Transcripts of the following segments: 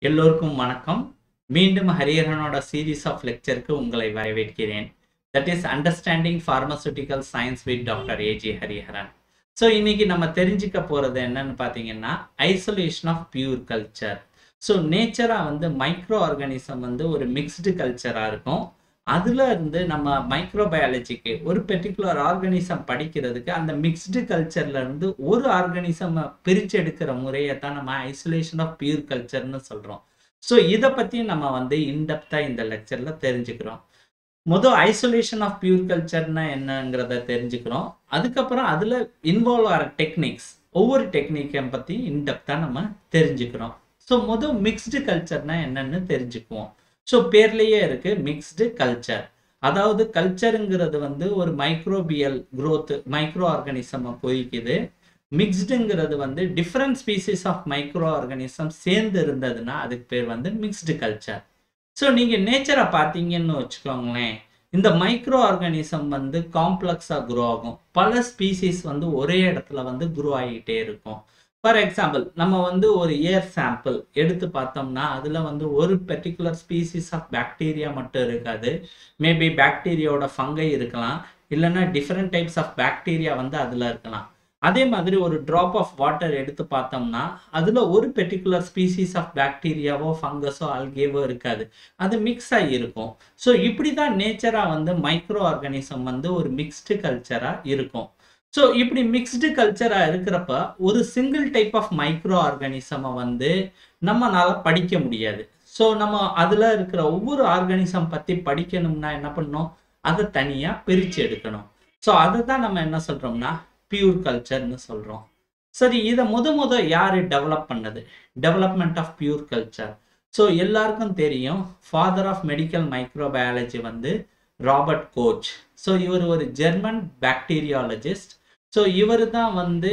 எல்லோருக்கும் வணக்கம் மீண்டும் ஹரிஹரனோட சீரீஸ் ஆஃப் லெக்சருக்கு உங்களை வரவேற்கிறேன் that is understanding pharmaceutical science with doctor A G Hariharan so இன்னைக்கு நம்ம தெரிஞ்சுக்க போகிறது என்னன்னு பார்த்தீங்கன்னா isolation of pure culture so நேச்சராக வந்து மைக்ரோ ஆர்கானிசம் வந்து ஒரு மிக்ஸ்டு கல்ச்சராக இருக்கும் அதுல இருந்து நம்ம மைக்ரோபயாலஜிக்கு ஒரு பெர்டிகுலர் ஆர்கானிசம் படிக்கிறதுக்கு அந்த மிக்ஸ்டு கல்ச்சர்ல இருந்து ஒரு ஆர்கானிசம் பிரிச்சு எடுக்கிற முறையை தான் நம்ம ஐசோலேஷன் ஆஃப் பியூர் கல்ச்சர்னு சொல்றோம் ஸோ இதை பத்தி நம்ம வந்து இன்டெப்தா இந்த லெக்சர்ல தெரிஞ்சுக்கிறோம் முதல் ஐசோலேஷன் ஆஃப் பியூர் கல்ச்சர்னா என்னங்கிறத தெரிஞ்சுக்கிறோம் அதுக்கப்புறம் அதுல இன்வால்வ் ஆகிற டெக்னிக்ஸ் ஒவ்வொரு டெக்னிக்கை பத்தி இன்டெப்தா நம்ம தெரிஞ்சுக்கிறோம் ஸோ முதல் மிக்ஸ்டு கல்ச்சர்னா என்னன்னு தெரிஞ்சுக்குவோம் ஸோ பேர்லேயே இருக்கு மிக்ஸ்டு கல்ச்சர் அதாவது கல்ச்சருங்கிறது வந்து ஒரு மைக்ரோபியல் growth மைக்ரோ ஆர்கானிசம் போய்க்குது மிக்ஸ்டுங்கிறது வந்து different species of microorganism சேர்ந்து இருந்ததுன்னா அதுக்கு பேர் வந்து மிக்ஸ்டு கல்ச்சர் ஸோ நீங்கள் நேச்சரை பார்த்தீங்கன்னு வச்சுக்கோங்களேன் இந்த மைக்ரோ ஆர்கானிசம் வந்து காம்ப்ளெக்ஸாக க்ரோ ஆகும் பல ஸ்பீசிஸ் வந்து ஒரே இடத்துல வந்து க்ரோ ஆகிட்டே இருக்கும் ஃபார் எக்ஸாம்பிள் நம்ம வந்து ஒரு ஏர் சாம்பிள் எடுத்து பார்த்தோம்னா அதில் வந்து ஒரு பெர்டிகுலர் ஸ்பீசிஸ் ஆஃப் பாக்டீரியா மட்டும் இருக்காது மேபி பாக்டீரியாவோட ஃபங்கை இருக்கலாம் இல்லைன்னா டிஃப்ரெண்ட் டைப்ஸ் ஆஃப் பாக்டீரியா வந்து அதில் இருக்கலாம் அதே மாதிரி ஒரு ட்ராப் ஆஃப் வாட்டர் எடுத்து பார்த்தோம்னா அதில் ஒரு பெர்டிகுலர் ஸ்பீசிஸ் ஆஃப் பாக்டீரியாவோ ஃபங்கஸோ அல்கேவோ இருக்காது அது மிக்ஸ் ஆகி இருக்கும் ஸோ இப்படி தான் நேச்சராக வந்து மைக்ரோ ஆர்கானிசம் வந்து ஒரு மிக்ஸ்டு கல்ச்சராக இருக்கும் ஸோ இப்படி மிக்ஸ்டு கல்ச்சராக இருக்கிறப்ப ஒரு சிங்கிள் டைப் ஆஃப் மைக்ரோ ஆர்கானிசமை வந்து நம்மளால படிக்க முடியாது ஸோ நம்ம அதில் இருக்கிற ஒவ்வொரு ஆர்கானிசம் பற்றி படிக்கணும்னா என்ன பண்ணணும் அதை தனியாக பிரித்து எடுக்கணும் ஸோ அதை தான் நம்ம என்ன சொல்கிறோம்னா பியூர் கல்ச்சர்னு சொல்கிறோம் சரி இதை முத முத யார் டெவலப் பண்ணது development of pure culture so எல்லாருக்கும் தெரியும் ஃபாதர் ஆஃப் மெடிக்கல் மைக்ரோபயாலஜி வந்து ராபர்ட் கோச் ஸோ இவர் ஒரு ஜெர்மன் பாக்டீரியாலஜிஸ்ட் ஸோ இவர் தான் வந்து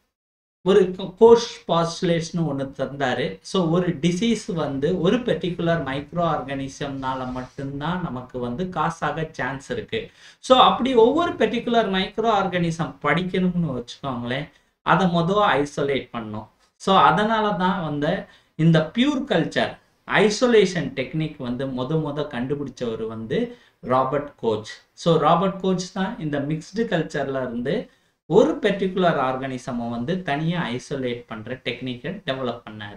ஒரு கோஷ் பாஸ்டுலேஷன் ஒன்று தந்தார் ஸோ ஒரு டிசீஸ் வந்து ஒரு பெர்டிகுலர் மைக்ரோ ஆர்கானிசம்னால மட்டும்தான் நமக்கு வந்து காசாக சான்ஸ் இருக்கு ஸோ அப்படி ஒவ்வொரு பெர்டிகுலர் மைக்ரோ ஆர்கானிசம் படிக்கணும்னு வச்சுக்கோங்களேன் அதை மொதல் ஐசோலேட் பண்ணோம் ஸோ அதனால தான் வந்து இந்த பியூர் கல்ச்சர் ஐசோலேஷன் டெக்னிக் வந்து முத முத கண்டுபிடிச்சவர் வந்து Robert Koch so Robert Koch தான் இந்த மிக்ஸ்டு கல்ச்சர்ல இருந்து ஒரு பெர்டிகுலர் ஆர்கானிசமை வந்து தனியாக ஐசோலேட் பண்ணுற டெக்னிக்கை டெவலப் பண்ணார்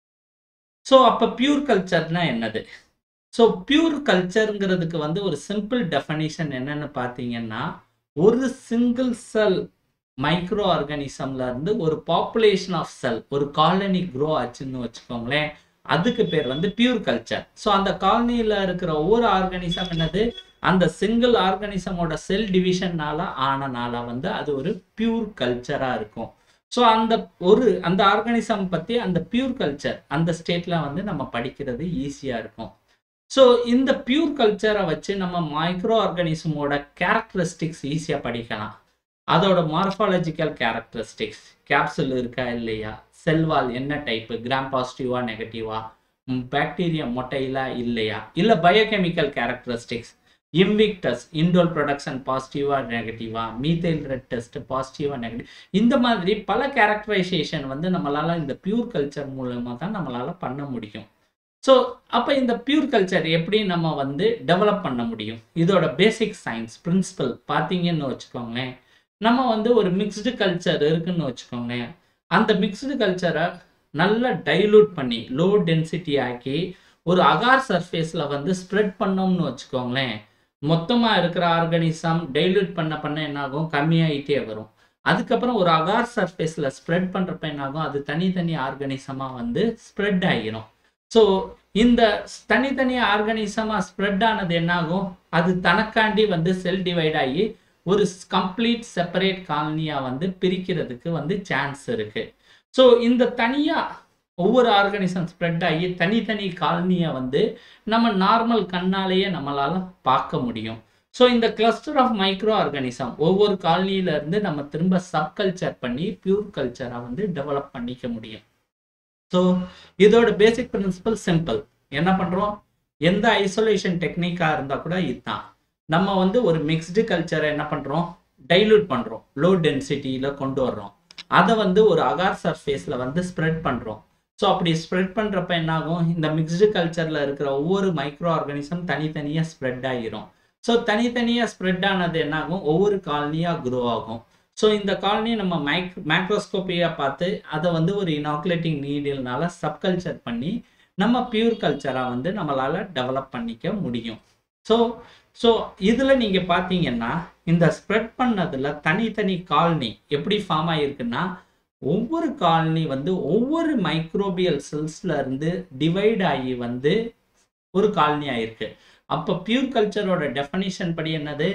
ஸோ அப்போ பியூர் கல்ச்சர்னா என்னது ஸோ பியூர் கல்ச்சருங்கிறதுக்கு வந்து ஒரு சிம்பிள் டெஃபனிஷன் என்னன்னு பார்த்தீங்கன்னா ஒரு சிங்கிள் செல் மைக்ரோ ஆர்கானிசம்ல இருந்து ஒரு பாப்புலேஷன் ஆஃப் செல் ஒரு காலனி க்ரோ ஆச்சுன்னு வச்சுக்கோங்களேன் அதுக்கு பேர் வந்து பியூர் கல்ச்சர் ஸோ அந்த காலனியில் இருக்கிற ஒவ்வொரு ஆர்கானிசம் என்னது அந்த சிங்கிள் ஆர்கானிசமோட செல் டிவிஷன்னால ஆனனால வந்து அது ஒரு பியூர் கல்ச்சராக இருக்கும் ஸோ அந்த ஒரு அந்த ஆர்கானிசம் பற்றி அந்த பியூர் கல்ச்சர் அந்த ஸ்டேட்டில் வந்து நம்ம படிக்கிறது ஈஸியாக இருக்கும் ஸோ இந்த பியூர் கல்ச்சரை வச்சு நம்ம மைக்ரோ ஆர்கானிசமோட கேரக்டரிஸ்டிக்ஸ் ஈஸியாக படிக்கலாம் அதோட மார்ஃபாலஜிக்கல் கேரக்டரிஸ்டிக்ஸ் கேப்சுல் இருக்கா இல்லையா செல்வால் என்ன டைப்பு கிராம் பாசிட்டிவா நெகட்டிவா பாக்டீரியா மொட்டையிலா இல்லையா இல்லை biochemical characteristics IMViC indole production பாசிட்டிவா நெகட்டிவா மீத்தைல் ரெட் டெஸ்ட் பாசிட்டிவா நெகட்டிவ் இந்த மாதிரி பல கேரக்டரைசேஷன் வந்து நம்மளால இந்த பியூர் கல்ச்சர் மூலமாக தான் நம்மளால பண்ண முடியும் ஸோ அப்போ இந்த பியூர் கல்ச்சர் எப்படி நம்ம வந்து டெவலப் பண்ண முடியும் இதோட பேசிக் சயின்ஸ் பிரின்சிபல் பார்த்தீங்கன்னு வச்சுக்கோங்களேன் நம்ம வந்து ஒரு மிக்ஸ்டு கல்ச்சர் இருக்குன்னு வச்சுக்கோங்களேன் அந்த மிக்ஸ்டு கல்ச்சரை நல்லா டைலூட் பண்ணி லோ டென்சிட்டி ஆக்கி ஒரு அகார் சர்ஃபேஸில் வந்து ஸ்ப்ரெட் பண்ணோம்னு வச்சுக்கோங்களேன் மொத்தமாக இருக்கிற ஆர்கானிசம் டைலூட் பண்ண பண்ண என்னாகும் கம்மியாகிட்டே வரும் அதுக்கப்புறம் ஒரு அகார் சர்ஃபேஸில் ஸ்ப்ரெட் பண்ணுறப்ப என்னாகும் அது தனித்தனி ஆர்கானிசமாக வந்து ஸ்ப்ரெட் ஆகிரும் ஸோ இந்த தனித்தனி ஆர்கானிசமாக ஸ்ப்ரெட் ஆனது என்னாகும் அது தனக்காண்டி வந்து செல் டிவைட் ஆகி ஒரு கம்ப்ளீட் செப்பரேட் காலனியாக வந்து பிரிக்கிறதுக்கு வந்து சான்ஸ் இருக்குது ஸோ இந்த தனியாக ஒவ்வொரு ஆர்கானிசம் ஸ்ப்ரெட் ஆகி தனித்தனி காலனியை வந்து நம்ம நார்மல் கண்ணாலேயே நம்மளால் பார்க்க முடியும் ஸோ இந்த கிளஸ்டர் ஆஃப் மைக்ரோ ஆர்கானிசம் ஒவ்வொரு காலனியிலேருந்து நம்ம திரும்ப சப் கல்ச்சர் பண்ணி பியூர் கல்ச்சரை வந்து டெவலப் பண்ணிக்க முடியும் ஸோ இதோட பேசிக் பிரின்சிபல் சிம்பிள் என்ன பண்ணுறோம் எந்த ஐசோலேஷன் டெக்னிக்காக இருந்தால் கூட இதுதான் நம்ம வந்து ஒரு மிக்ஸ்டு கல்ச்சரை என்ன பண்ணுறோம் டைலூட் பண்ணுறோம் லோ டென்சிட்டியில் கொண்டு வர்றோம் அதை வந்து ஒரு அகார் சர்ஃபேஸில் வந்து ஸ்ப்ரெட் பண்ணுறோம் ஸோ அப்படி ஸ்ப்ரெட் பண்ணுறப்ப என்னாகும் இந்த மிக்ஸ்டு கல்ச்சரில் இருக்கிற ஒவ்வொரு மைக்ரோ ஆர்கானிசம் தனித்தனியாக ஸ்ப்ரெட் ஆகிரும் ஸோ தனித்தனியாக ஸ்ப்ரெட் ஆனது என்னாகும் ஒவ்வொரு காலனியாக க்ரோ ஆகும் ஸோ இந்த காலனி நம்ம மைக் மேக்ரோஸ்கோப்பியாக பார்த்து அதை வந்து ஒரு இனாக்குலேட்டிங் நீடில்னால சப்கல்ச்சர் பண்ணி நம்ம பியூர் கல்ச்சராக வந்து நம்மளால் டெவலப் பண்ணிக்க முடியும் ஸோ ஸோ இதில் நீங்கள் பார்த்தீங்கன்னா இந்த ஸ்ப்ரெட் பண்ணதில் தனித்தனி காலனி எப்படி ஃபார்ம் ஆகிருக்குன்னா ஒவ்வொரு காலனி வந்து ஒவ்வொரு மைக்ரோபியல் செல்ஸ்ல இருந்து டிவைட் ஆகி வந்து ஒரு காலனி ஆயிருக்கு அப்போ பியூர் கல்ச்சரோட டெஃபனிஷன் படி என்னது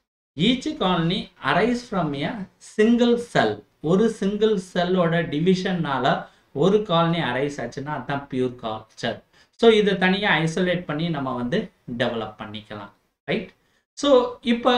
each colony arise from a single cell ஒரு சிங்கிள் செல்லோட டிவிஷன்னால ஒரு காலனி அரைஸ் ஆச்சுன்னா அதுதான் பியூர் கல்ச்சர் ஸோ இதை தனியாக ஐசோலேட் பண்ணி நம்ம வந்து டெவலப் பண்ணிக்கலாம் ரைட் ஸோ இப்போ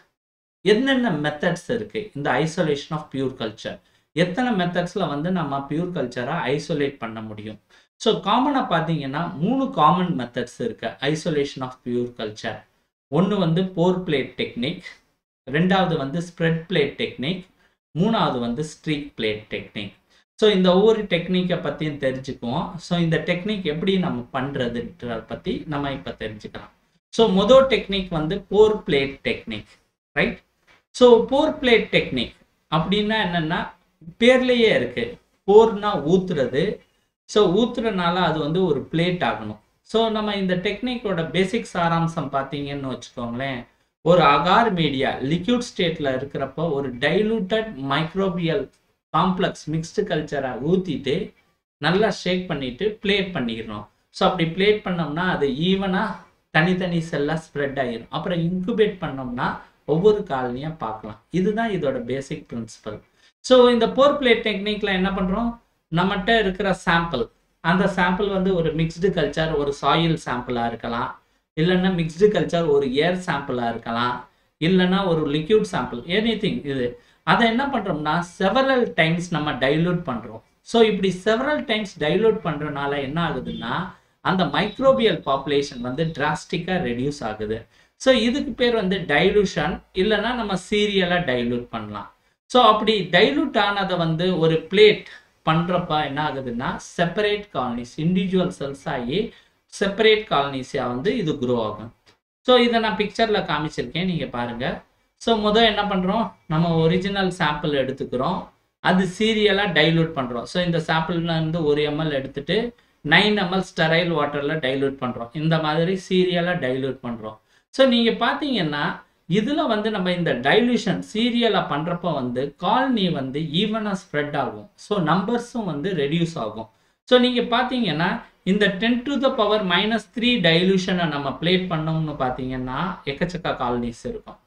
என்னென்ன மெத்தட்ஸ் இருக்குது இந்த ஐசோலேஷன் ஆஃப் பியூர் கல்ச்சர் எத்தனை மெத்தட்ஸில் வந்து நம்ம பியூர் கல்ச்சரை ஐசோலேட் பண்ண முடியும் ஸோ காமனாக பார்த்தீங்கன்னா மூணு காமன் மெத்தட்ஸ் இருக்கு ஐசோலேஷன் ஆஃப் பியூர் கல்ச்சர் ஒன்று வந்து போர் பிளேட் டெக்னிக் ரெண்டாவது வந்து ஸ்ப்ரெட் பிளேட் டெக்னிக் மூணாவது வந்து ஸ்ட்ரீக் பிளேட் டெக்னிக் ஸோ இந்த ஒவ்வொரு டெக்னிக்கை பற்றியும் தெரிஞ்சுக்குவோம் ஸோ இந்த டெக்னிக் எப்படி நம்ம பண்ணுறதுன்றத பற்றி நம்ம இப்போ தெரிஞ்சுக்கலாம் ஸோ மொதல் டெக்னிக் வந்து pour plate technique right so pour plate technique அப்படின்னா என்னென்னா பேர்லேயே இருக்குது போர்னா ஊத்துறது ஸோ ஊத்துறனால அது வந்து ஒரு பிளேட் ஆகணும் ஸோ நம்ம இந்த டெக்னிக்கோட பேசிக் சாராம்சம் பார்த்தீங்கன்னு வச்சுக்கோங்களேன் ஒரு அகார் மீடியா லிக்யூட் ஸ்டேட்டில் இருக்கிறப்போ ஒரு டைலூட்டட் மைக்ரோபியல் காம்ப்ளெக்ஸ் மிக்ஸ்டு கல்ச்சரை ஊற்றிட்டு நல்லா ஷேக் பண்ணிட்டு பிளேட் பண்ணிடணும் ஸோ அப்படி பிளேட் பண்ணோம்னா அது ஈவனாக தனித்தனி செல்லாக ஸ்ப்ரெட் ஆகிரும் அப்புறம் இன்குபேட் பண்ணோம்னா ஒவ்வொரு காலனியாக பார்க்கலாம் இதுதான் இதோட பேசிக் பிரின்சிபல் ஸோ இந்த போர் பிளேட் டெக்னிக்கில் என்ன பண்ணுறோம் நம்மகிட்ட இருக்கிற சாம்பிள் அந்த சாம்பிள் வந்து ஒரு மிக்ஸ்டு கல்ச்சர் ஒரு சாயில் சாம்பிளாக இருக்கலாம் இல்லைன்னா மிக்ஸ்டு கல்ச்சர் ஒரு ஏர் சாம்பிளாக இருக்கலாம் இல்லைன்னா ஒரு லிக்யூட் சாம்பிள் எனி திங் இது அதை என்ன பண்ணுறோம்னா செவரல் டைம்ஸ் நம்ம டைலூட் பண்ணுறோம் ஸோ இப்படி செவரல் டைம்ஸ் டைலூட் பண்ணுறனால என்ன ஆகுதுன்னா அந்த மைக்ரோபியல் பாப்புலேஷன் வந்து டிராஸ்டிக்காக ரெடியூஸ் ஆகுது ஸோ இதுக்கு பேர் வந்து டைலூஷன் இல்லைன்னா நம்ம சீரியலாக டைலூட் பண்ணலாம் ஸோ அப்படி டைலூட் ஆனதை வந்து ஒரு பிளேட் பண்ணுறப்ப என்ன ஆகுதுன்னா செப்பரேட் காலனிஸ் இண்டிவிஜுவல் செல்ஸ் ஆகி செப்பரேட் காலனிஸாக வந்து இது குரோ ஆகும் ஸோ இதை நான் பிக்சரில் காமிச்சிருக்கேன் நீங்கள் பாருங்கள் ஸோ முதல் என்ன பண்ணுறோம் நம்ம ஒரிஜினல் சாம்பிள் எடுத்துக்கிறோம் அது சீரியலாக டைலூட் பண்ணுறோம் ஸோ இந்த சாம்பிள்ல இருந்து ஒரு எம்எல் எடுத்துட்டு நைன் எம்எல் ஸ்டெரைல் வாட்டரில் டைலூட் பண்ணுறோம் இந்த மாதிரி சீரியலாக டைலூட் பண்ணுறோம் ஸோ நீங்கள் பார்த்தீங்கன்னா இதில் வந்து நம்ம இந்த டைலூஷன் சீரியலாக பண்ணுறப்போ வந்து காலனி வந்து ஈவனாக ஸ்ப்ரெட் ஆகும் ஸோ நம்பர்ஸும் வந்து ரெடியூஸ் ஆகும் ஸோ நீங்கள் பார்த்தீங்கன்னா இந்த ten to the power minus three டைலூஷனை நம்ம பிளேட் பண்ணோம்னு பார்த்தீங்கன்னா எக்கச்சக்க காலனிஸ் இருக்கும்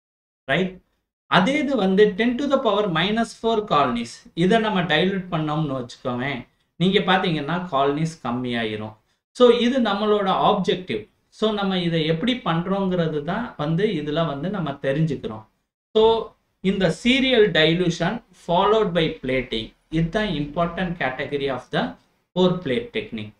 ரைட் அதே இது வந்து ten to the power minus four colonies இதை நம்ம டைலூட் பண்ணோம்னு வச்சுக்கோவேன் நீங்கள் பார்த்தீங்கன்னா காலனிஸ் கம்மியாயிரும் ஸோ இது நம்மளோட ஆப்ஜெக்டிவ் ஸோ நம்ம இதை எப்படி பண்ணுறோங்கிறது தான் வந்து இதில் வந்து நம்ம தெரிஞ்சுக்கிறோம் ஸோ இந்த serial dilution followed by plating இதுதான் important category of the pour plate technique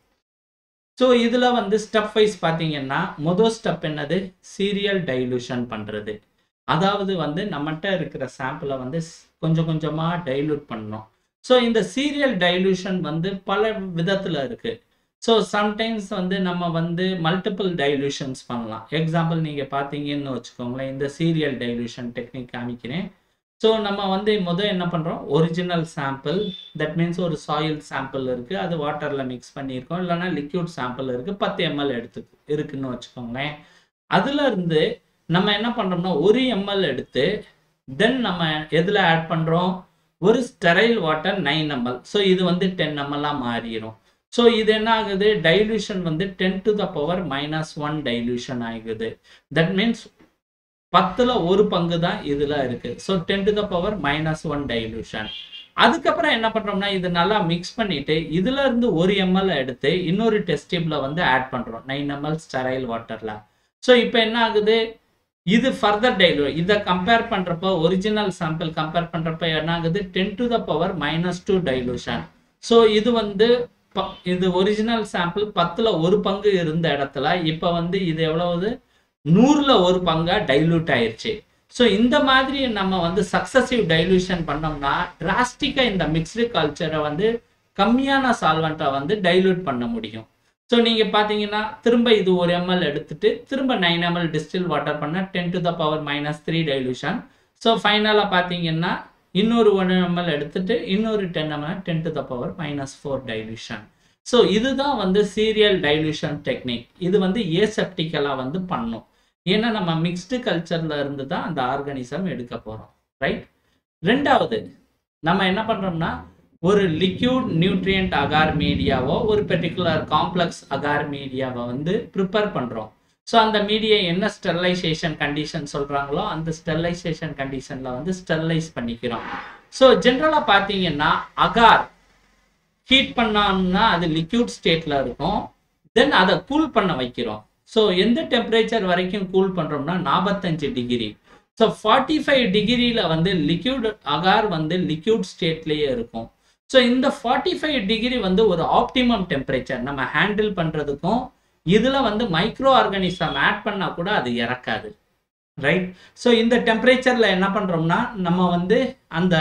so இதில் வந்து ஸ்டெப் வைஸ் பார்த்தீங்கன்னா முதல் ஸ்டெப் என்னது சீரியல் டைலூஷன் பண்ணுறது அதாவது வந்து நம்மகிட்ட இருக்கிற சாம்பிளை வந்து கொஞ்சம் கொஞ்சமாக டைலூட் பண்ணணும் ஸோ இந்த சீரியல் டைலூஷன் வந்து பல விதத்தில் இருக்குது ஸோ சம்டைம்ஸ் வந்து நம்ம வந்து மல்டிபிள் டைலூஷன்ஸ் பண்ணலாம் எக்ஸாம்பிள் நீங்கள் பார்த்தீங்கன்னு வச்சுக்கோங்களேன் இந்த சீரியல் டைலூஷன் டெக்னிக் காமிக்கிறேன் ஸோ நம்ம வந்து முதல் என்ன பண்ணுறோம் ஒரிஜினல் சாம்பிள் தட் மீன்ஸ் ஒரு சாயில் சாம்பிள் இருக்குது அது வாட்டரில் மிக்ஸ் பண்ணியிருக்கோம் இல்லைனா லிக்யூட் சாம்பிள் இருக்குது பத்து எம்எல் எடுத்து இருக்குன்னு வச்சுக்கோங்களேன் அதில் இருந்து நம்ம என்ன பண்ணுறோம்னா ஒரு எம்எல் எடுத்து தென் நம்ம எதில் ஆட் பண்ணுறோம் ஒரு sterile water nine M L so இது வந்து டென் எம்எல்லாக மாறிடும் ஸோ இது என்ன ஆகுது டைல்யூஷன் வந்து ten to the power minus one dilution ஆகுது தட் மீன்ஸ் பத்தில் ஒரு பங்கு தான் இதில் இருக்குது so ten to the power minus one dilution அதுக்கப்புறம் என்ன பண்ணுறோம்னா இது நல்லா மிக்ஸ் பண்ணிட்டு இதுல இருந்து ஒரு எம்எல் எடுத்து இன்னொரு டெஸ்டிப்ல வந்து ஆட் பண்ணுறோம் நைன் எம்எல் ஸ்டெரைல் வாட்டரில் ஸோ இப்போ என்ன ஆகுது இது ஃபர்தர் டைலூ இதை கம்பேர் பண்ணுறப்போ ஒரிஜினல் சாம்பிள் கம்பேர் பண்ணுறப்ப என்ன ஆகுது ten to the power minus two dilution so இது வந்து இது ஒரிஜினல் சாம்பிள் பத்தில் ஒரு பங்கு இருந்த இடத்துல இப்போ வந்து இது எவ்வளவு நூறில் ஒரு பங்கா டைலூட் ஆயிடுச்சு ஸோ இந்த மாதிரி நம்ம வந்து சக்சஸிவ் டைலூஷன் பண்ணோம்னா டிராஸ்டிக்காக இந்த மிக்ஸ்டு கல்ச்சரை வந்து கம்மியான சால்வெண்ட்டை வந்து டைல்யூட் பண்ண முடியும் ஸோ நீங்கள் பார்த்தீங்கன்னா திரும்ப இது ஒரு எம்எல் எடுத்துட்டு திரும்ப நைன் எம்எல் டிஸ்டில் வாட்டர் பண்ணால் ten to the power minus three dilution so ஃபைனலாக பார்த்தீங்கன்னா இன்னொரு ஒன் எம்எல் எடுத்துட்டு இன்னொரு ten M L ten to the power minus four dilution so இதுதான் வந்து சீரியல் டைலூஷன் டெக்னிக் இது வந்து ஏசெப்டிக்கலாக வந்து பண்ணும் ஏன்னா நம்ம மிக்ஸ்டு கல்ச்சரில் இருந்து தான் அந்த ஆர்கானிசம் எடுக்க போகிறோம் ரைட் ரெண்டாவது நம்ம என்ன பண்ணுறோம்னா ஒரு லிக்யூட் நியூட்ரியன்ட் அகார் மீடியாவோ ஒரு பெர்டிகுலர் காம்ப்ளெக்ஸ் அகார் மீடியாவை வந்து ப்ரிப்பேர் பண்ணுறோம் ஸோ அந்த மீடியா என்ன ஸ்டெர்லைசேஷன் கண்டிஷன் சொல்கிறாங்களோ அந்த ஸ்டெர்லைசேஷன் கண்டிஷனில் வந்து ஸ்டெர்லைஸ் பண்ணிக்கிறோம் ஸோ ஜென்ரலாக பார்த்தீங்கன்னா அகார் ஹீட் பண்ணோம்னா அது லிக்யூட் ஸ்டேட்டில் இருக்கும் தென் அதை கூல் பண்ண வைக்கிறோம் ஸோ எந்த டெம்பரேச்சர் வரைக்கும் கூல் பண்ணுறோம்னா நாற்பத்தஞ்சு டிகிரி ஸோ ஃபார்ட்டி ஃபைவ் டிகிரியில் வந்து லிக்யூட் அகார் வந்து லிக்யூட் ஸ்டேட்லேயே இருக்கும் ஸோ இந்த ஃபார்ட்டி ஃபைவ் டிகிரி வந்து ஒரு ஆப்டிமம் டெம்பரேச்சர் நம்ம ஹேண்டில் பண்ணுறதுக்கும் இதில் வந்து மைக்ரோ ஆர்கானிசம் ஆட் பண்ணால் கூட அது இறக்காது ரைட் ஸோ இந்த டெம்பரேச்சரில் என்ன பண்ணுறோம்னா நம்ம வந்து அந்த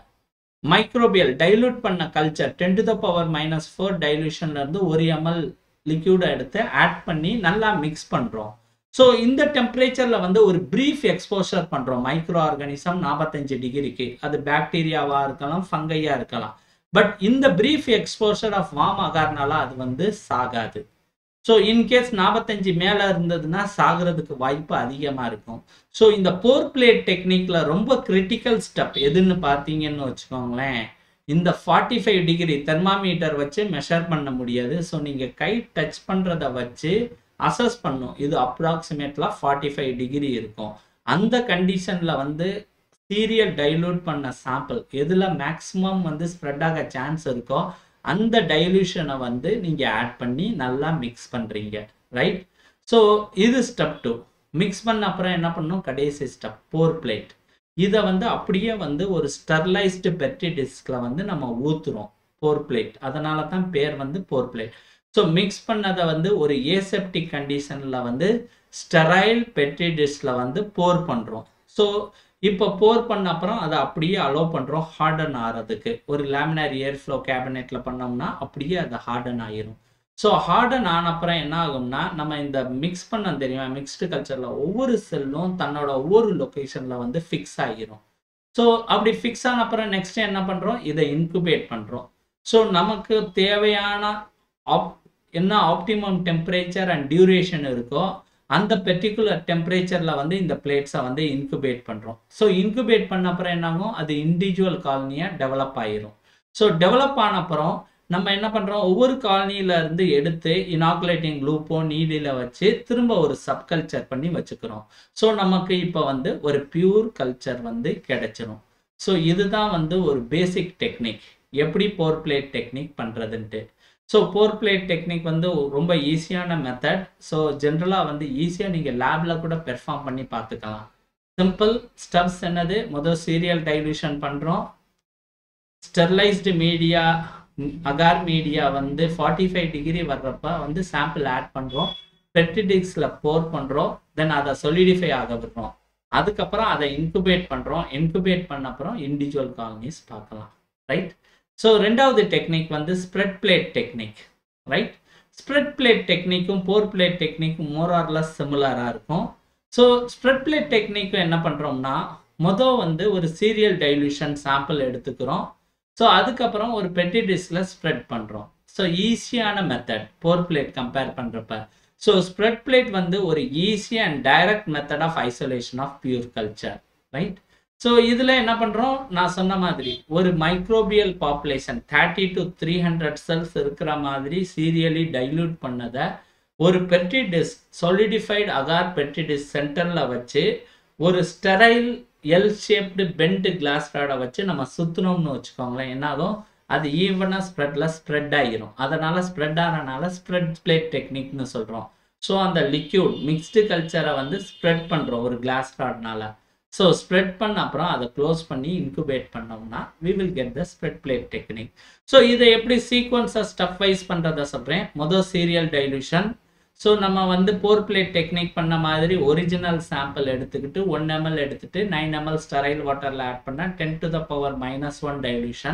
மைக்ரோபியல் டைலூட் பண்ண culture ten to the power minus four டைலூஷன்லேருந்து ஒரு எம்எல் லிக்யூடை எடுத்து ஆட் பண்ணி நல்லா மிக்ஸ் பண்ணுறோம் ஸோ இந்த டெம்பரேச்சரில் வந்து ஒரு ப்ரீஃப் எக்ஸ்போஷர் பண்ணுறோம் மைக்ரோ ஆர்கானிசம் நாற்பத்தஞ்சு டிகிரிக்கு அது பாக்டீரியாவாக இருக்கலாம் ஃபங்கையாக இருக்கலாம் பட் இந்த ப்ரீஃப் எக்ஸ்போஷர் ஆஃப் வார்ம் அகார்னால அது வந்து சாகாது ஸோ இன்கேஸ் நாற்பத்தஞ்சு மேலே இருந்ததுன்னா சாகிறதுக்கு வாய்ப்பு அதிகமாக இருக்கும் ஸோ இந்த போர் பிளேட் டெக்னிக்கில் ரொம்ப கிரிட்டிக்கல் ஸ்டெப் எதுன்னு பார்த்தீங்கன்னு வச்சுக்கோங்களேன் இந்த ஃபார்ட்டி ஃபைவ் டிகிரி தெர்மாமீட்டர் வச்சு மெஷர் பண்ண முடியாது ஸோ நீங்கள் கை டச் பண்ணுறத வச்சு அசஸ் பண்ணும் இது அப்ராக்சிமேட்லாம் ஃபார்ட்டி ஃபைவ் டிகிரி இருக்கும் அந்த கண்டிஷனில் வந்து சீரியல் டைலூட் பண்ண சாம்பிள் எதில் மேக்ஸிமம் வந்து ஸ்ப்ரெட் ஆக சான்ஸ் இருக்கோ அந்த டைலூஷனை வந்து நீங்கள் ஆட் பண்ணி நல்லா மிக்ஸ் பண்ணுறீங்க ரைட் ஸோ இது ஸ்டெப் டூ மிக்ஸ் பண்ண அப்புறம் என்ன பண்ணணும் கடைசி ஸ்டெப் போர் பிளேட் இதை வந்து அப்படியே வந்து ஒரு ஸ்டெர்லைஸ்டு பெட்ரி டிஸ்கில் வந்து நம்ம ஊற்றுறோம் போர் பிளேட் அதனால தான் பேர் வந்து போர் பிளேட் ஸோ மிக்ஸ் பண்ணதை வந்து ஒரு ஏசெப்டிக் கண்டிஷனில் வந்து ஸ்டெரைல் பெட்ரி டிஷ்ல வந்து போர் பண்ணுறோம் ஸோ இப்போ போர் பண்ண அப்புறம் அதை அப்படியே அலோவ் பண்ணுறோம் ஹார்டன் ஆகிறதுக்கு ஒரு லேமினார் ஏர் ஃப்ளோ கேபினெட்டில் பண்ணோம்னா அப்படியே அது ஹார்டன் ஆயிரும் ஸோ ஹார்டன் ஆன அப்புறம் என்ன ஆகும்னா நம்ம இந்த மிக்ஸ் பண்ண தெரியுமா மிக்ஸ்டு கல்ச்சரில் ஒவ்வொரு செல்லும் தன்னோட ஒவ்வொரு லொக்கேஷனில் வந்து ஃபிக்ஸ் ஆகிரும் ஸோ அப்படி ஃபிக்ஸ் ஆன அப்புறம் நெக்ஸ்ட் என்ன பண்ணுறோம் இதை இன்குபேட் பண்ணுறோம் ஸோ நமக்கு தேவையான ஆப் என்ன ஆப்டிமம் டெம்பரேச்சர் அண்ட் டியூரேஷன் இருக்கோ அந்த பெர்டிகுலர் டெம்பரேச்சரில் வந்து இந்த பிளேட்ஸை வந்து இன்குபேட் பண்ணுறோம் ஸோ இன்குபேட் பண்ண அப்புறம் என்னாகும் அது இண்டிவிஜுவல் காலனியாக டெவலப் ஆயிரும் ஸோ டெவலப் ஆன அப்புறம் நம்ம என்ன பண்ணுறோம் ஒவ்வொரு காலனியில இருந்து எடுத்து இனாகுலேட்டிங் லூப்போ நீடியில் வச்சு திரும்ப ஒரு சப்கல்ச்சர் பண்ணி வச்சுக்கிறோம் ஸோ நமக்கு இப்போ வந்து ஒரு பியூர் கல்ச்சர் வந்து கிடைச்சிரும் ஸோ இதுதான் வந்து ஒரு பேசிக் டெக்னிக் எப்படி போர் பிளேட் டெக்னிக் பண்ணுறதுன்ட்டு ஸோ போர் பிளேட் டெக்னிக் வந்து ரொம்ப ஈஸியான மெத்தட் ஸோ ஜென்ரலாக வந்து ஈஸியாக நீங்கள் லேபில் கூட பெர்ஃபார்ம் பண்ணி பார்த்துக்கலாம் சிம்பிள் ஸ்டெப்ஸ் என்னது முதல் சீரியல் டைலூஷன் பண்ணுறோம் ஸ்டெர்லைஸ்டு மீடியா அகார் மீடியா வந்து ஃபார்ட்டி ஃபைவ் டிகிரி வர்றப்ப வந்து சாம்பிள் ஆட் பண்ணுறோம் பெட்ரிடிக்ஸில் போர் பண்ணுறோம் தென் அதை சொலிடிஃபை ஆக விடுறோம் அதுக்கப்புறம் அதை இன்குபேட் பண்ணுறோம் இன்குபேட் பண்ண அப்புறம் இண்டிவிஜுவல் காலனிஸ் பார்க்கலாம் ரைட் ஸோ ரெண்டாவது டெக்னிக் வந்து spread plate technique right spread plate டெக்னிக்கும் போர் பிளேட் டெக்னிக்கும் மோரார்லஸ் சிமிலராக இருக்கும் ஸோ ஸ்ப்ரெட் பிளேட் டெக்னிக்கும் என்ன பண்ணுறோம்னா மொதல் வந்து ஒரு சீரியல் டைல்யூஷன் சாம்பிள் எடுத்துக்கிறோம் ஸோ அதுக்கப்புறம் ஒரு பெட்டி டிஷ்ல ஸ்ப்ரெட் பண்ணுறோம் ஸோ ஈஸியான மெத்தட் போர் பிளேட் கம்பேர் பண்ணுறப்ப ஸோ ஸ்ப்ரெட் பிளேட் வந்து ஒரு easy and direct method of isolation of pure culture right so இதில் என்ன பண்ணுறோம் நான் சொன்ன மாதிரி ஒரு microbial population thirty to three hundred cells இருக்கிற மாதிரி சீரியலி டைல்யூட் பண்ணதை ஒரு petri dish solidified agar petri dish சென்டரில் வச்சு ஒரு sterile L shaped pent glass ராடை வச்சு நம்ம சுற்றினோம்னு வச்சுக்கோங்களேன் என்னாகும் அது ஈவனாக ஸ்ப்ரெட்டில் ஸ்ப்ரெட் ஆகிரும் அதனால் ஸ்ப்ரெட் ஆகிறனால ஸ்ப்ரெட் பிளேட் டெக்னிக்னு சொல்கிறோம் ஸோ அந்த லிக்யூட் மிக்ஸ்டு கல்ச்சரை வந்து ஸ்ப்ரெட் பண்ணுறோம் ஒரு கிளாஸ் ராட்னால ஸோ ஸ்ப்ரெட் பண்ண அப்புறம் அதை க்ளோஸ் பண்ணி இன்குபேட் பண்ணோம்னா we will get the spread plate technique so இதை எப்படி சீக்வன்ஸாக ஸ்டப் வைஸ் பண்ணுறத சொல்கிறேன் மொதல் சீரியல் டைலூஷன் ஸோ நம்ம வந்து போர் பிளேட் டெக்னிக் பண்ண மாதிரி ஒரிஜினல் சாம்பிள் எடுத்துக்கிட்டு ஒன் எம்எல் எடுத்துட்டு நைன் எம்எல் ஸ்டரைல் வாட்டரில் ஆட் பண்ணால் ten to the power minus one dilution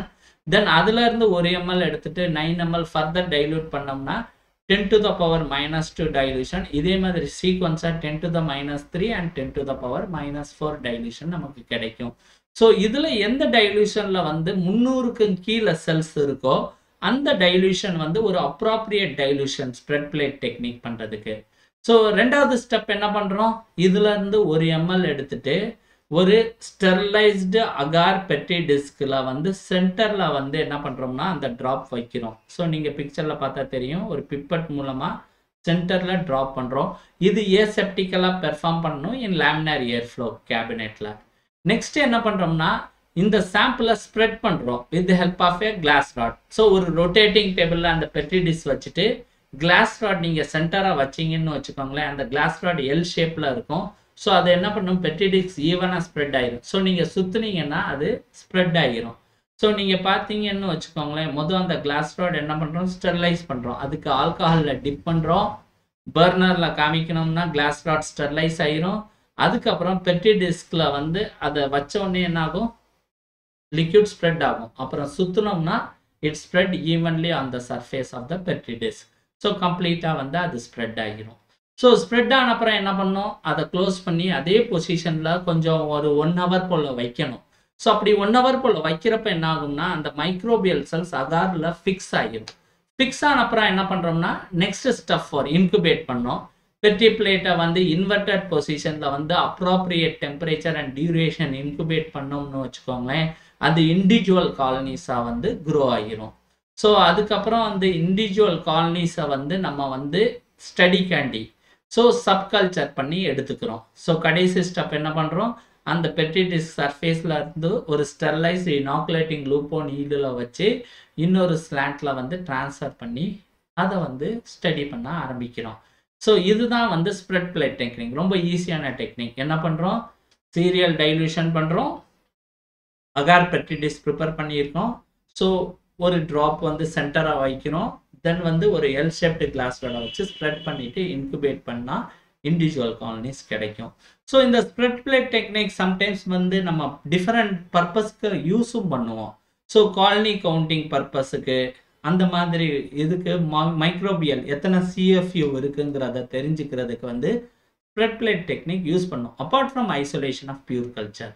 then அதுல இருந்து ஒரு எம்எல் எடுத்துட்டு நைன் எம்எல் ஃபர்தர் டைல்யூட் பண்ணோம்னா ten to the power minus two dilution இதே மாதிரி சீக்வன்ஸாக ten to the minus three and ten to the power minus four dilution நமக்கு கிடைக்கும் ஸோ இதில் எந்த டைல்யூஷனில் வந்து முந்நூறுக்கு கீழே செல்ஸ் இருக்கோ அந்த டைல்யூஷன் வந்து ஒரு appropriate dilution spread plate technique பண்ணுறதுக்கு ஸோ ரெண்டாவது ஸ்டெப் என்ன பண்ணுறோம் இதுலேருந்து ஒரு எம்எல் எடுத்துட்டு ஒரு ஸ்டெர்லைஸ்டு அகார் பெட்டி டிஸ்கில் வந்து சென்டரில் வந்து என்ன பண்ணுறோம்னா அந்த ட்ராப் வைக்கிறோம் ஸோ நீங்கள் பிக்சரில் பார்த்தா தெரியும் ஒரு பிப்பட் மூலமாக சென்டரில் ட்ராப் பண்ணுறோம் இது ஏசெப்டிக்கலாக பெர்ஃபார்ம் பண்ணணும் இன் லேமினார் ஏர் ஃப்ளோ கேபினெட்டில் நெக்ஸ்ட் என்ன பண்ணுறோம்னா இந்த சாம்பிளை ஸ்ப்ரெட் பண்ணுறோம் with help of a glass rod so ஒரு ரொட்டேட்டிங் டேபிளில் அந்த பெட்டி டிஸ் வச்சுட்டு கிளாஸ் ராட் நீங்கள் சென்டராக வச்சிங்கன்னு வச்சுக்கோங்களேன் அந்த கிளாஸ் ராட் எல் ஷேப்பில் இருக்கும் ஸோ அது என்ன பண்ணும் பெட்டிடிக்ஸ் ஈவனாக ஸ்ப்ரெட் ஆயிரும் ஸோ நீங்கள் சுற்றுனீங்கன்னா அது ஸ்ப்ரெட் ஆகிரும் ஸோ நீங்கள் பார்த்தீங்கன்னு வச்சுக்கோங்களேன் மொதல் அந்த கிளாஸ் ராட் என்ன பண்ணுறோம் ஸ்டெர்லைஸ் பண்ணுறோம் அதுக்கு ஆல்கஹாலில் டிப் பண்ணுறோம் பர்னரில் காமிக்கணும்னா கிளாஸ் ராட் ஸ்டெர்லைஸ் ஆயிரும் அதுக்கப்புறம் பெட்டி டிஸ்கில் வந்து அதை வச்ச உடனே என்ன ஆகும் லிக்யூட் ஸ்ப்ரெட் ஆகும் அப்புறம் சுற்றினோம்னா it spread evenly on the surface of the petri disc so கம்ப்ளீட்டாக வந்து அது ஸ்ப்ரெட் ஆகிரும் ஸோ ஸ்ப்ரெட் ஆன அப்புறம் என்ன பண்ணோம் அதை க்ளோஸ் பண்ணி அதே பொசிஷனில் கொஞ்சம் ஒரு ஒன் ஹவர் போல் வைக்கணும் ஸோ அப்படி ஒன் ஹவர் போல் வைக்கிறப்ப என்ன ஆகும்னா அந்த மைக்ரோபியல் செல்ஸ் அகாரில் ஃபிக்ஸ் ஆகிடும் ஃபிக்ஸ் ஆன அப்புறம் என்ன பண்ணுறோம்னா நெக்ஸ்ட் ஸ்டெப் ஃபார் இன்குபேட் பண்ணோம் பெட்டி பிளேட்டை வந்து இன்வெர்டட் பொசிஷனில் வந்து appropriate temperature and duration incubate பண்ணோம்னு வச்சுக்கோங்களேன் அது இண்டிவிஜுவல் காலனிஸாக வந்து க்ரோ ஆகிரும் ஸோ அதுக்கப்புறம் அந்த இண்டிவிஜுவல் காலனிஸை வந்து நம்ம வந்து ஸ்டடி கேண்டி ஸோ சப்கல்ச்சர் பண்ணி எடுத்துக்கிறோம் ஸோ கடைசி ஸ்டெப் என்ன பண்ணுறோம் அந்த பெட்டிடிஸ் சர்ஃபேஸில் இருந்து ஒரு ஸ்டெர்லைஸ் இனாக்குலேட்டிங் லூப்போ நீடில் வச்சு இன்னொரு ஸ்லாண்டில் வந்து ட்ரான்ஸ்ஃபர் பண்ணி அதை வந்து ஸ்டடி பண்ண ஆரம்பிக்கிறோம் ஸோ இதுதான் வந்து ஸ்ப்ரெட் பிளேட் டெக்னிக் ரொம்ப ஈஸியான டெக்னிக் என்ன பண்ணுறோம் சீரியல் டைல்யூஷன் பண்ணுறோம் அகார் பெட்டிடிஸ் ப்ரிப்பேர் பண்ணியிருக்கோம் ஸோ ஒரு ட்ராப் வந்து சென்டராக வைக்கிறோம் தென் வந்து ஒரு எல் ஷேப்டு கிளாஸ் வேலை வச்சு ஸ்ப்ரெட் பண்ணிவிட்டு இன்குபேட் பண்ணால் இண்டிவிஜுவல் காலனிஸ் கிடைக்கும் ஸோ இந்த ஸ்ப்ரெட் பிளேட் டெக்னிக் சம்டைம்ஸ் வந்து நம்ம டிஃப்ரெண்ட் பர்பஸ்க்கு யூஸும் பண்ணுவோம் ஸோ காலனி கவுண்டிங் பர்பஸுக்கு அந்த மாதிரி இதுக்கு மைக்ரோபியல் எத்தனை சிஎஃப்யூ இருக்குங்கிறத தெரிஞ்சுக்கிறதுக்கு வந்து ஸ்ப்ரெட் பிளேட் டெக்னிக் யூஸ் பண்ணும் apart from isolation of pure culture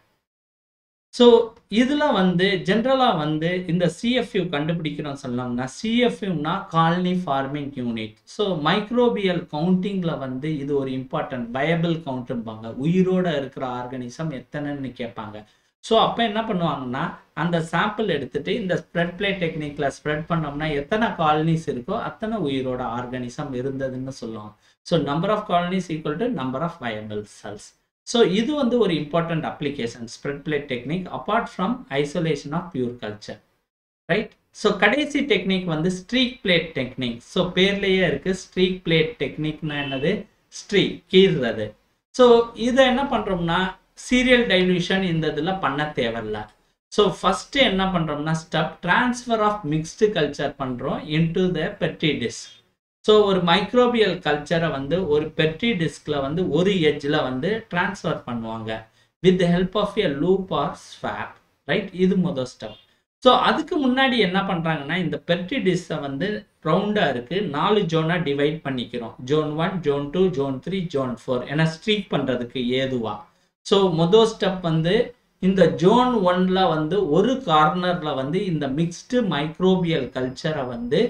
so இதில் வந்து ஜென்ரலாக வந்து இந்த சிஎஃப்யூ கண்டுபிடிக்கிறோம் சொன்னோம்னா சிஎஃப்யூனா colony forming unit so microbial கவுண்டிங்கில் வந்து இது ஒரு இம்பார்ட்டன்ட் வயபிள் கவுண்ட்டும்பாங்க உயிரோட இருக்கிற ஆர்கனிசம் எத்தனைன்னு கேட்பாங்க ஸோ அப்போ என்ன பண்ணுவாங்கன்னா அந்த சாம்பிள் எடுத்துட்டு இந்த ஸ்ப்ரெட் பிளேட் டெக்னிக்கில் ஸ்ப்ரெட் பண்ணோம்னா எத்தனை காலனிஸ் இருக்கோ அத்தனை உயிரோட ஆர்கனிசம் இருந்ததுன்னு சொல்லுவாங்க so number of colonies equal to number of viable cells so இது வந்து ஒரு important application spread plate technique apart from isolation of pure culture right so கடைசி டெக்னிக் வந்து ஸ்ட்ரீக் பிளேட் டெக்னிக் ஸோ பேர்லேயே இருக்கு ஸ்ட்ரீக் பிளேட் டெக்னிக்னா என்னது streak கீறுறது so இதை என்ன பண்ணுறோம்னா சீரியல் டைல்யூஷன் இந்த இதில் பண்ண தேவையில்ல ஸோ ஃபஸ்ட்டு என்ன பண்ணுறோம்னா step transfer of mixed culture பண்ணுறோம் into the petri disc so ஒரு மைக்ரோபியல் கல்ச்சரை வந்து ஒரு பெட்ரி டிஸ்கில் வந்து ஒரு எட்ஜில் வந்து ட்ரான்ஸ்ஃபர் பண்ணுவாங்க with help of a loop or swab right இது முதல் ஸ்டெப் ஸோ அதுக்கு முன்னாடி என்ன பண்ணுறாங்கன்னா இந்த பெட்ரி டிஸ்ஸை வந்து ரவுண்டாக இருக்குது நாலு ஜோனாக டிவைட் பண்ணிக்கிறோம் zone one zone two zone three zone four ஏன்னா ஸ்ட்ரீக் பண்ணுறதுக்கு ஏதுவாக ஸோ மொதல் ஸ்டெப் வந்து இந்த ஜோன் ஒன்ல வந்து ஒரு கார்னரில் வந்து இந்த மிக்ஸ்டு மைக்ரோபியல் கல்ச்சரை வந்து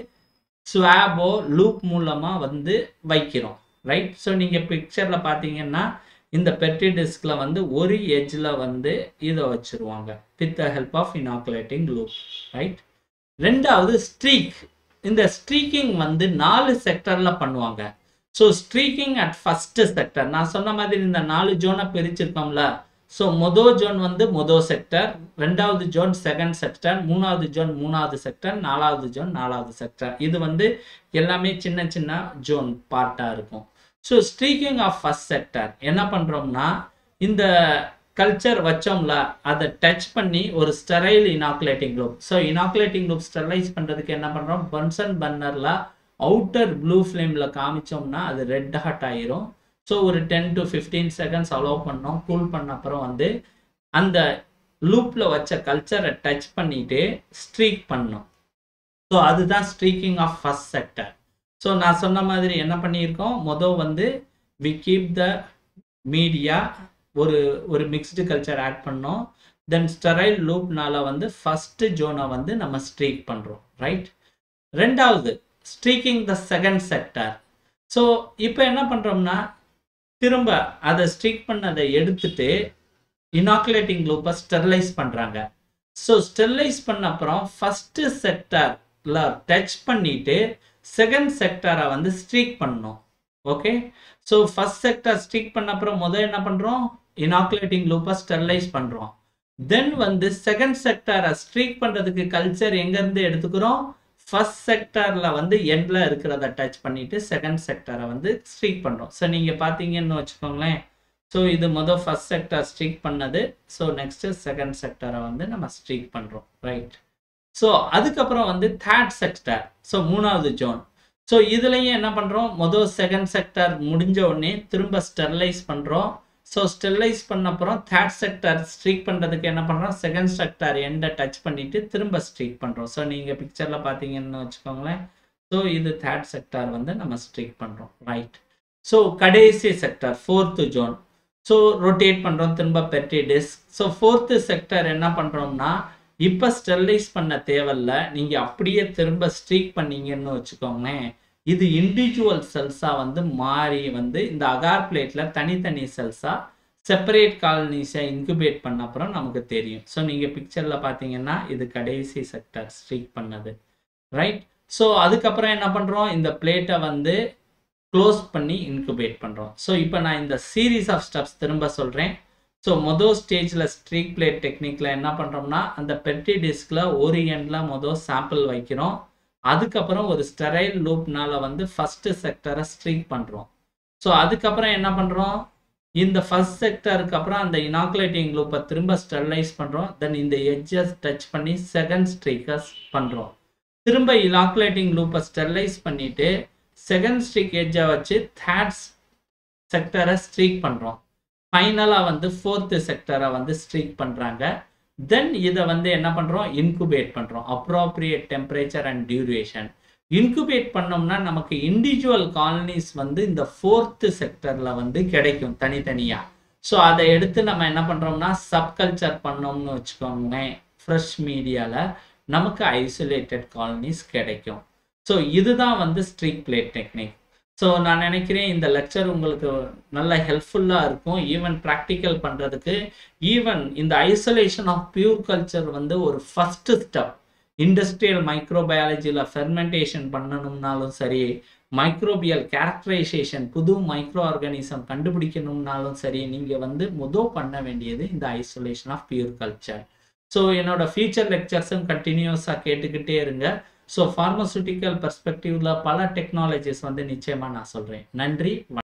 ஸ்வாபோ லூப் மூலமாக வந்து வைக்கிறோம் ரைட் ஸோ நீங்கள் பிக்சரில் பார்த்தீங்கன்னா இந்த பெட்ரி டிஸ்கில் வந்து ஒரு எட்ஜில் வந்து இதை வச்சுருவாங்க with the help of inoculating loop right ரெண்டாவது ஸ்ட்ரீக் இந்த ஸ்ட்ரீக்கிங் வந்து நாலு செக்டரில் பண்ணுவாங்க so streaking at first sector நான் சொன்ன மாதிரி இந்த நாலு ஜோனை பிரிச்சிருக்கோம்ல ஸோ மொதல் ஜோன் வந்து மொதல் செக்டர் ரெண்டாவது ஜோன் செகண்ட் செக்டர் மூணாவது ஜோன் மூணாவது செக்டர் நாலாவது ஜோன் நாலாவது செக்டர் இது வந்து எல்லாமே சின்ன சின்ன ஜோன் பார்ட்டாக இருக்கும் so streaking of first sector என்ன பண்ணுறோம்னா இந்த கல்ச்சர் வச்சோம்ல அதை டச் பண்ணி ஒரு sterile inoculating loop so inoculating loop sterilize பண்ணுறதுக்கு என்ன பண்ணுறோம் பன்சன் பன்னரில் அவுட்டர் ப்ளூ ஃப்ளேமில் காமிச்சோம்னா அது ரெட் ஹாட் ஆயிரும் ஸோ ஒரு ten to fifteen seconds allow பண்ணோம் கூல் பண்ண அப்புறம் வந்து அந்த லூப்ல வச்ச கல்ச்சரை டச் பண்ணிட்டு ஸ்ட்ரீக் பண்ணும் ஸோ அதுதான் streaking of first sector so நான் சொன்ன மாதிரி என்ன பண்ணியிருக்கோம் மொதல் வந்து வி கீப் த மீடியா ஒரு ஒரு மிக்ஸ்டு கல்ச்சர் ஆட் பண்ணோம் தென் ஸ்டெரைல் லூப்னால வந்து ஃபர்ஸ்ட் ஜோனை வந்து நம்ம ஸ்ட்ரீக் பண்ணுறோம் ரைட் ரெண்டாவது streaking the second sector so இப்போ என்ன பண்ணுறோம்னா திரும்ப அதை ஸ்ட்ரீக் பண்ணதை எடுத்துட்டு இனாக்குலேட்டிங் லூப்பை ஸ்டெர்லைஸ் பண்ணுறாங்க ஸோ ஸ்டெர்லைஸ் பண்ண அப்புறம் ஃபஸ்ட்டு செக்டரில் டச் பண்ணிட்டு செகண்ட் செக்டரை வந்து ஸ்ட்ரீக் பண்ணணும் okay so first sector streak பண்ண அப்புறம் முதல் என்ன பண்ணுறோம் இனாக்குலேட்டிங் லூப்பை ஸ்டெர்லைஸ் பண்ணுறோம் தென் வந்து செகண்ட் செக்டரை ஸ்ட்ரீக் பண்ணுறதுக்கு கல்ச்சர் எங்கேருந்து எடுத்துக்கிறோம் ஃபர்ஸ்ட் செக்டரில் வந்து எண்டில் இருக்கிறத டச் பண்ணிவிட்டு செகண்ட் செக்டரை வந்து ஸ்ட்ரீக் பண்ணுறோம் ஸோ நீங்கள் பார்த்தீங்கன்னு வச்சுக்கோங்களேன் ஸோ இது மொதல் ஃபர்ஸ்ட் செக்டர் ஸ்ட்ரீக் பண்ணது ஸோ நெக்ஸ்ட்டு செகண்ட் செக்டரை வந்து நம்ம ஸ்ட்ரீக் பண்ணுறோம் ரைட் ஸோ அதுக்கப்புறம் வந்து தேர்ட் செக்டர் ஸோ மூணாவது ஜோன் ஸோ இதுலேயும் என்ன பண்ணுறோம் மொதல் செகண்ட் செக்டர் முடிஞ்ச உடனே திரும்ப ஸ்டெர்லைஸ் பண்ணுறோம் ஸோ ஸ்டெர்லைஸ் பண்ண அப்புறம் தேர்ட் செக்டர் ஸ்ட்ரீக் பண்ணுறதுக்கு என்ன பண்ணுறோம் செகண்ட் செக்டர் எண்டை டச் பண்ணிவிட்டு திரும்ப ஸ்ட்ரீக் பண்ணுறோம் ஸோ நீங்கள் பிக்சரில் பார்த்தீங்கன்னு வச்சுக்கோங்களேன் ஸோ இது தேர்ட் செக்டர் வந்து நம்ம ஸ்ட்ரீக் பண்ணுறோம் ரைட் ஸோ கடைசி sector fourth zone so rotate பண்ணுறோம் திரும்ப பெர்டி டிஸ்க் ஸோ ஃபோர்த்து செக்டர் என்ன பண்ணுறோம்னா இப்போ ஸ்டெர்லைஸ் பண்ண தேவையில்ல நீங்கள் அப்படியே திரும்ப ஸ்ட்ரீக் பண்ணீங்கன்னு வச்சுக்கோங்களேன் இது இண்டிவிஜுவல் செல்ஸாக வந்து மாறி வந்து இந்த அகார் பிளேட்டில் தனித்தனி செல்ஸாக செப்பரேட் காலனிஸை இன்குபேட் பண்ண அப்புறம் நமக்கு தெரியும் ஸோ நீங்கள் பிக்சரில் பார்த்தீங்கன்னா இது கடைசி செக்டர் ஸ்ட்ரீக் பண்ணது ரைட் ஸோ அதுக்கப்புறம் என்ன பண்ணுறோம் இந்த பிளேட்டை வந்து க்ளோஸ் பண்ணி இன்குபேட் பண்ணுறோம் ஸோ இப்போ நான் இந்த சீரீஸ் ஆஃப் ஸ்டெப்ஸ் திரும்ப சொல்கிறேன் ஸோ மொதல் ஸ்டேஜில் ஸ்ட்ரீக் பிளேட் டெக்னிக்கில் என்ன பண்ணுறோம்னா அந்த பெட்டி டிஸ்கில் ஒரு எண்டில் மொதல் சாம்பிள் வைக்கிறோம் அதுக்கப்புறம் ஒரு ஸ்டெரைல் லூப்னால வந்து ஃபஸ்ட்டு செக்டரை ஸ்ட்ரீக் பண்ணுறோம் ஸோ அதுக்கப்புறம் என்ன பண்ணுறோம் இந்த ஃபர்ஸ்ட் செக்டருக்கு அப்புறம் அந்த இனாக்குலேட்டிங் லூப்பை திரும்ப ஸ்டெர்லைஸ் பண்ணுறோம் தென் இந்த எட்ஜஸ் டச் பண்ணி செகண்ட் ஸ்ட்ரீக்கர்ஸ் பண்ணுறோம் திரும்ப இனாக்குலேட்டிங் லூப்பை ஸ்டெர்லைஸ் பண்ணிவிட்டு செகண்ட் ஸ்ட்ரீக் எட்ஜை வச்சு தேர்ட் செக்டரை ஸ்ட்ரீக் பண்ணுறோம் ஃபைனலாக வந்து ஃபோர்த்து செக்டரை வந்து ஸ்ட்ரீக் பண்ணுறாங்க தென் இதை வந்து என்ன பண்ணுறோம் இன்குபேட் பண்ணுறோம் appropriate temperature and duration incubate பண்ணோம்னா நமக்கு இண்டிவிஜுவல் காலனிஸ் வந்து இந்த ஃபோர்த்து செக்டரில் வந்து கிடைக்கும் தனித்தனியாக ஸோ அதை எடுத்து நம்ம என்ன பண்ணுறோம்னா சப்கல்ச்சர் பண்ணோம்னு வச்சுக்கோங்களேன் ஃப்ரெஷ் மீடியாவில் நமக்கு ஐசோலேட்டட் காலனிஸ் கிடைக்கும் ஸோ இதுதான் வந்து ஸ்ட்ரீக் பிளேட் டெக்னிக் ஸோ நான் நினைக்கிறேன் இந்த லெக்சர் உங்களுக்கு நல்ல ஹெல்ப்ஃபுல்லாக இருக்கும் ஈவன் ப்ராக்டிக்கல் பண்ணுறதுக்கு ஈவன் இந்த ஐசோலேஷன் ஆஃப் பியூர் கல்ச்சர் வந்து ஒரு ஃபஸ்ட்டு ஸ்டெப் இண்டஸ்ட்ரியல் மைக்ரோபயாலஜியில் ஃபெர்மெண்டேஷன் பண்ணணும்னாலும் சரி மைக்ரோபியல் கேரக்டரைசேஷன் புது மைக்ரோ ஆர்கானிசம் கண்டுபிடிக்கணும்னாலும் சரி நீங்கள் வந்து முதல் பண்ண வேண்டியது இந்த isolation of pure culture so என்னோட ஃபியூச்சர் லெக்சர்ஸும் கண்டினியூஸாக கேட்டுக்கிட்டே இருங்க ஸோ ஃபார்மசூட்டிக்கல் பர்ஸ்பெக்டிவ்ல பல டெக்னாலஜிஸ் வந்து நிச்சயமாக நான் சொல்கிறேன் நன்றி